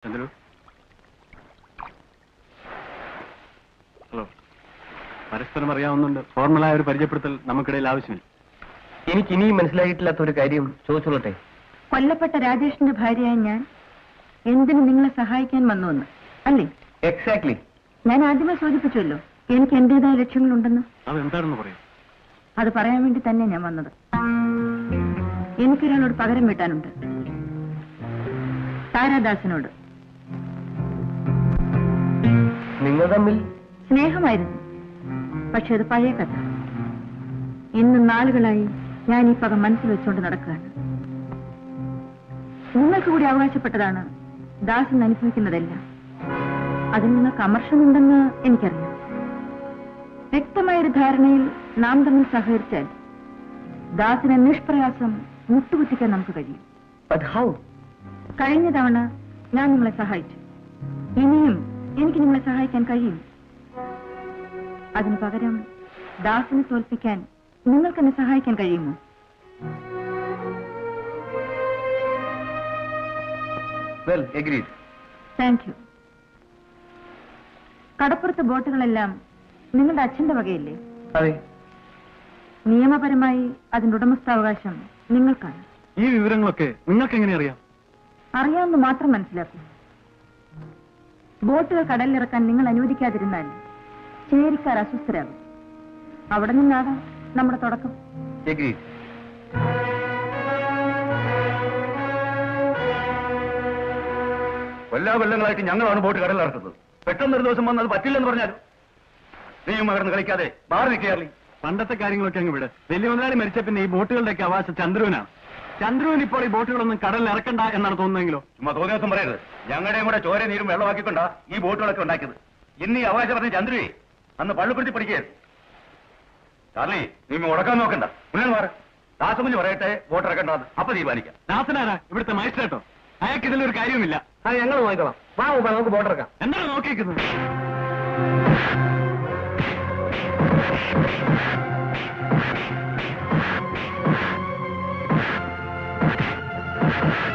Chandru hello പരസ്പരം അറിയാവുന്നുണ്ട് ഫോർമലായ ഒരു പരിചയപ്പെടുത്തൽ നമുക്കിടയിൽ ആവശ്യമില്ല എനിക്ക് ഇനിയും മനസ്സിലായിട്ടില്ലാത്ത ഒരു കാര്യം ചോദിച്ചോളട്ടെ കൊല്ലപ്പെട്ട രാജേഷിന്റെ ഭാര്യയായ ഞാൻ എന്തിനു നിങ്ങളെ സഹായിക്കാൻ വന്നുവെന്ന് അല്ലേ എക്സാക്ട്ലി ഞാൻ ആദ്യമേ സൂചിപ്പിച്ചുവല്ലോ എനിക്ക് എന്റേതായ ലക്ഷ്യങ്ങളുണ്ടെന്ന് അതെന്താണെന്ന് പറയും അത് പറയാൻ വേണ്ടി തന്നെ ഞാൻ വന്നത് എനിക്കൊരാളോട് പകരം വീട്ടാനുണ്ട് താരാദാസിനോട് നിങ്ങൾ തമ്മിൽ സ്നേഹമായിരുന്നു പക്ഷെ അത് പഴയ കഥ ഇന്ന് നാളുകളായി ഞാൻ ഈ പക മനസ്സിൽ വെച്ചുകൊണ്ട് നടക്കുകയാണ് നിങ്ങൾക്ക് കൂടി അവകാശപ്പെട്ടതാണ് ദാസൻ അനുഭവിക്കുന്നതെല്ലാം അതിൽ നിങ്ങൾക്ക് അമർഷമുണ്ടെന്ന് എനിക്കറിയാം വ്യക്തമായൊരു ധാരണയിൽ നാം തമ്മിൽ സഹകരിച്ചാൽ ദാസിനെ നിഷ്പ്രയാസം മുട്ടുകുത്തിക്കാൻ നമുക്ക് കഴിയും ബട്ട് ഹൗ കഴിഞ്ഞ തവണ ഞാൻ നിങ്ങളെ സഹായിച്ചു ഇനിയും എനിക്ക് നിങ്ങളെ സഹായിക്കാൻ കഴിയും അതിനു പകരം ദാസിനെ തോൽപ്പിക്കാൻ നിങ്ങൾക്ക് എന്നെ സഹായിക്കാൻ കഴിയുമോ വെൽ എഗ്രീഡ് താങ്ക് യു കടപ്പുറത്തെ ബോട്ടുകളെല്ലാം നിങ്ങളുടെ അച്ഛന്റെ വകയല്ലേ അതെ നിയമപരമായി അതിന്റെ ഉടമസ്ഥാവകാശം നിങ്ങൾക്കാണ് ഈ വിവരങ്ങളൊക്കെ നിങ്ങൾക്ക് എങ്ങനെ അറിയാം അറിയാമെന്ന് മാത്രം മനസ്സിലാക്കൂ ബോട്ടുകൾ കടലിലിറക്കാൻ നിങ്ങൾ അനുവദിക്കാതിരുന്നാൽ ചേരിക്കാർ അസ്വസ്ഥരാകും അവിടെ നിന്നാകാം നമ്മുടെ തുടക്കം എഗ്രീഡ് എല്ലാ കൊല്ലങ്ങളായിട്ട് ഞങ്ങളാണ് ബോട്ട് കടലിറക്കുന്നത് പെട്ടെന്ന് ഒരു ദിവസം വന്ന് അത് പറ്റില്ലെന്ന് പറഞ്ഞാൽ നീയും മകർന്ന് കളിക്കാതെ മാറി നിൽക്കുകയറി പണ്ടത്തെ കാര്യങ്ങളൊക്കെ അങ്ങ് വിട് വലിയ മുതലാളി മരിച്ച പിന്നെ ഈ ബോട്ടുകളുടെയൊക്കെ അവകാശം ചന്ദ്രുവിനാണ് ചന്ദ്രുവിന് ഇപ്പോൾ ഈ ബോട്ടുകളൊന്നും കടലിൽ ഇറക്കണ്ട എന്നാണ് തോന്നുന്നതെങ്കിലോ ചുമ്മാ തോന്നിയ ദിവസം പറയരുത് ഞങ്ങളുടെയും കൂടെ ചോര നീരും വെള്ളമാക്കിക്കൊണ്ടാ ഈ ബോട്ടുകളൊക്കെ ഉണ്ടാക്കിയത് ഇന്ന് ഈ അവകാശം പറഞ്ഞ ചന്ദ്രുവേ അന്ന് പള്ളിപ്പെടുത്തി പഠിക്കുകയായിരുന്നു ചാർലി നീ മുടക്കാൻ നോക്കണ്ട മുന്നേ മാറ് ദാസമുഞ്ഞ് പറയട്ടെ ബോട്ട് ഇറക്കേണ്ടത് അപ്പൊ തീരുമാനിക്കാം ദാസനാരാ ഇവിടുത്തെ മജിസ്ട്രേറ്റോ അയാൾക്ക് ഇതിലൊരു കാര്യവുമില്ല അത് ഞങ്ങൾ നോക്കണം വാ ഉപ്പ, നമുക്ക് ബോട്ടിറക്കാം എന്താണ് നോക്കിയിരിക്കുന്നത് ആ